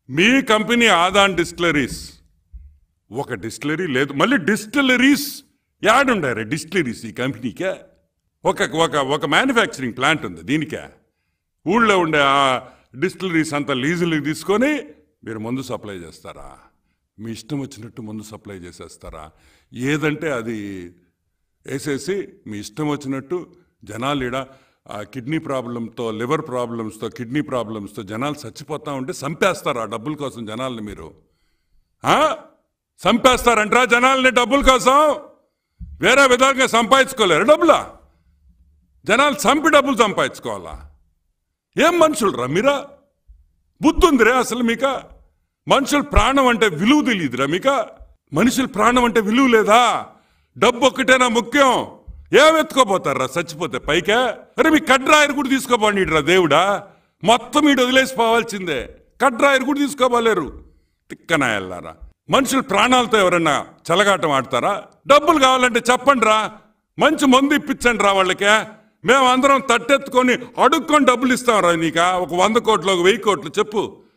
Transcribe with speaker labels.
Speaker 1: మీ company Adan distilleries ఒక distillery లేదు మళ్ళీ డిస్టిలరీస్ యాడుండారు డిస్టిలరీస్ ఈ కంపెనీకే ఒక ఒక ఒక మ్యానుఫ్యాక్చరింగ్ ప్లాంట్ ఉంది దీనికే ఊళ్ళో ఉండే ఆ డిస్టిలరీస్ అంతా లీజులకు తీసుకొని మీరు ముందు సప్లై చేస్తారా మీ ఇష్టం వచ్చినట్టు ముందు సప్లై చేసేస్తారా ఏదంటే అది వేసేసి మీ ఇష్టం వచ్చినట్టు జనాలు ఈడ ఆ కిడ్నీ ప్రాబ్లంతో లివర్ ప్రాబ్లమ్స్తో కిడ్నీ ప్రాబ్లమ్స్తో జనాలు చచ్చిపోతా ఉంటే చంపేస్తారు ఆ డబ్బుల కోసం జనాల్ని మీరు ఆ? చంపేస్తారంట్రా జనాల్ని డబ్బుల కోసం వేరే విధంగా సంపాదించుకోలేరు డబ్బులా జనాలు చంపి డబ్బులు సంపాదించుకోవాలా ఏం మనుషులు రా మీరా బుద్ధి ఉందిరా అసలు మీక మనుషుల ప్రాణం అంటే విలువ తెలియదురా మీక మనుషుల ప్రాణం అంటే విలువ లేదా డబ్బు ఒక్కటేనా ముఖ్యం ఏం ఎత్తుకోపోతారా చచ్చిపోతే పైకే అరే మీ కడ్రాయరు కూడా తీసుకోపోండి రా దేవుడా మొత్తం ఈడు వదిలేసి పోవాల్సిందే కడ్రాయరు కూడా తీసుకోపోలేరు తిక్కనాయల్లారా మనుషుల ప్రాణాలతో ఎవరన్నా చెలగాటం ఆడతారా డబ్బులు కావాలంటే చెప్పండి రా మంచి మందు ఇప్పించండి రా వాళ్ళకే మేము అందరం తట్టెత్తుకొని అడుక్కొని డబ్బులు ఇస్తాం రా నీకా ఒక వంద కోట్లు ఒక వెయ్యి కోట్లు చెప్పు